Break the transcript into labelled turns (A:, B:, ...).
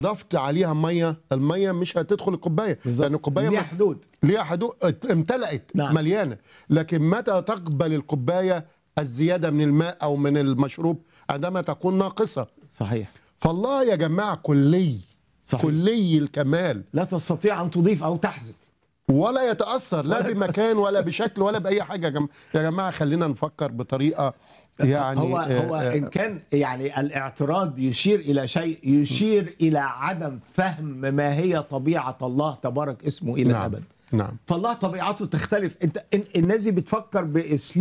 A: ضفت عليها ميه الميه مش هتدخل الكوبايه لان الكوبايه
B: ليها
A: ما-
B: حدود
A: ليها حدود امتلأت
B: نعم.
A: مليانه لكن متى تقبل الكوبايه الزياده من الماء او من المشروب عندما تكون ناقصه
B: صحيح
A: فالله يا جماعه كلي
B: صحيح.
A: كلي الكمال
B: لا تستطيع ان تضيف او تحذف
A: ولا يتاثر لا
B: ولا
A: بمكان ولا بشكل ولا باي حاجه يا جماعه يا جماعه خلينا نفكر بطريقه يعني
B: هو
A: آه،
B: هو
A: آه،
B: ان كان يعني الاعتراض يشير الى شيء يشير الى عدم فهم ما هي طبيعه الله تبارك اسمه الى
A: نعم
B: الابد
A: نعم
B: فالله طبيعته تختلف انت الناس دي بتفكر باسلوب